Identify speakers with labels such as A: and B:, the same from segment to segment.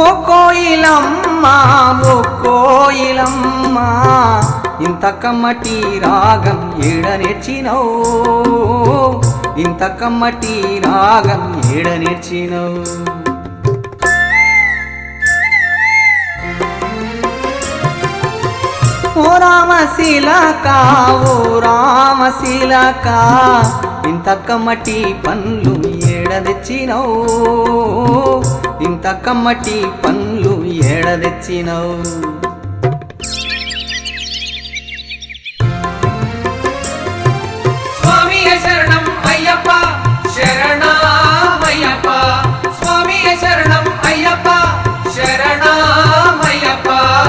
A: ఓ కోయిలమ్మ ఓ కోయిలమ్మ ఇంత కమ్మటి రాగం ఏడ నేర్చినవు ఇంత కమ్మటి రాగం ఏడ నేర్చినవు ఓ రామశిలక ఓ రామశిలక ఇంత కమ్మటి పండ్లు ఏడ తెచ్చినవు ఇంత కమ్మటి పండ్లు ఏడ తెచ్చినవు
B: స్వామియ శరణం అయ్యప్ప శరణమయ్యప్ప స్వామియ శరణం అయ్యప్ప శరణమయ్యప్ప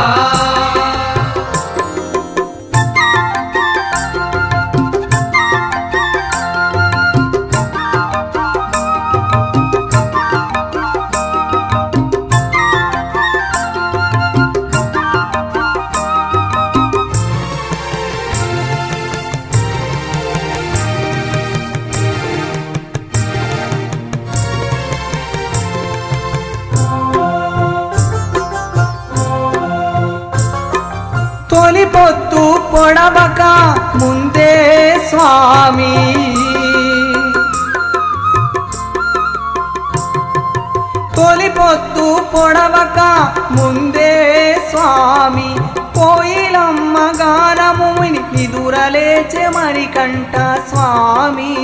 A: తొలి పొత్తు పొడవక ముందే స్వామి తొలి పొత్తు పొడవక ముందే స్వామి కోయిలమ్మ గానముని నిదురలేచే మరికంట స్వామి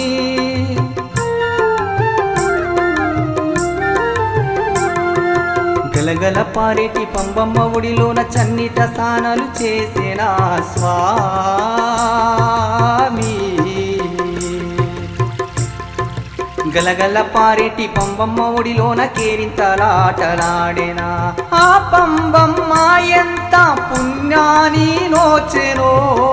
A: గలగల పారేటి పంబమ్మ ఒడిలోన చన్నిట స్నానాలు చేసిన స్వామి గలగల పారేటి పంబమ్మ ఒడిలోన కేరింతలాటలాడేనా ఆ పంబమ్మ ఎంత పుణ్యాని నోచెనో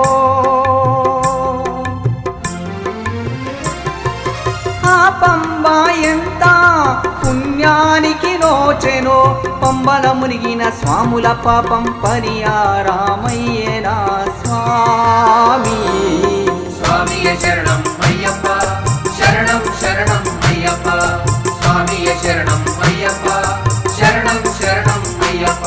A: ఆ పంబ ఎంత పుణ్యానికి నోచెనో పంబల మునిగిన స్వాముల పాపం పరియారామయ్యేనా స్వామి
B: స్వామియ శరణం అయ్యప్ప శరణం శరణం అయ్యప్ప స్వామియ శరణం అయ్యప్ప శరణం శరణం అయ్యప్ప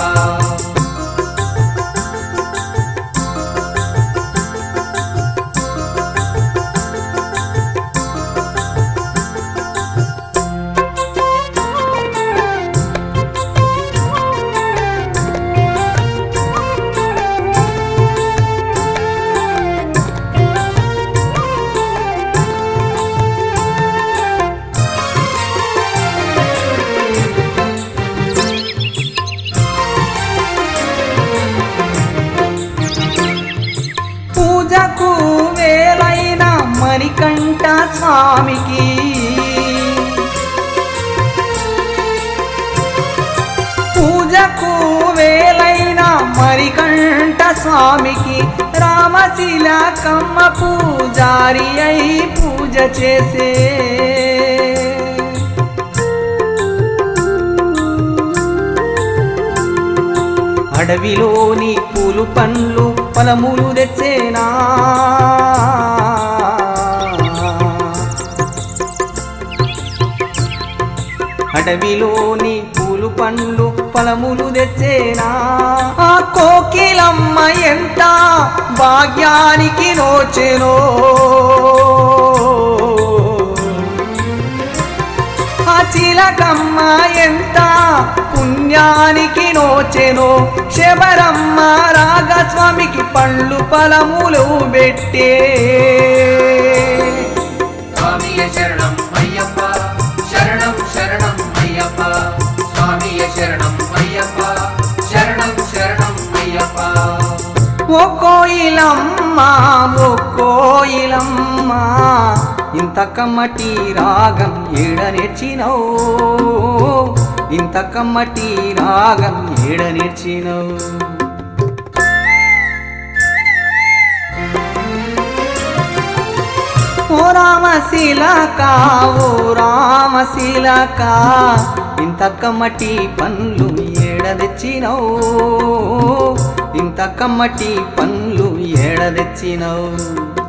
A: పూజకు వేలైన మణికంఠ స్వామికి పూజకు వేలైన మరికంఠ స్వామికి రామశిల కమ్మ పూజారి అయి పూజ చేసే అడవిలోని పూలు పండ్లు ఫలములు తెచ్చేనా అడవిలోని పూలు పండ్లు ఫలములు తెచ్చేనా ఆ కోకిలమ్మ ఎంత భాగ్యానికి నోచెనో ఆ చిలకమ్మ ఎంత పుణ్యానికి నోచెనో శబరమ్మ రాగస్వామికి పళ్ళు ఫలములు పెట్టే
B: స్వామియ శరణం అయ్యప్ప శరణం శరణం అయ్యప్ప స్వామియ శరణం అయ్యప్ప శరణం శరణం అయ్యప్ప
A: ఓ కోయిలమ్మ ఓ కోయిలమ్మ ఇంత కమ్మటి రాగం ఏడ నేర్చినవు ఇంత కమ్మటి రాగం ఏడ నేర్చినవు ఓ రామశిలక ఓ రామశిలక ఇంత కమ్మటి పండ్లు ఏడ తెచ్చినవు ఇంత కమ్మటి పండ్లు ఏడ తెచ్చినవు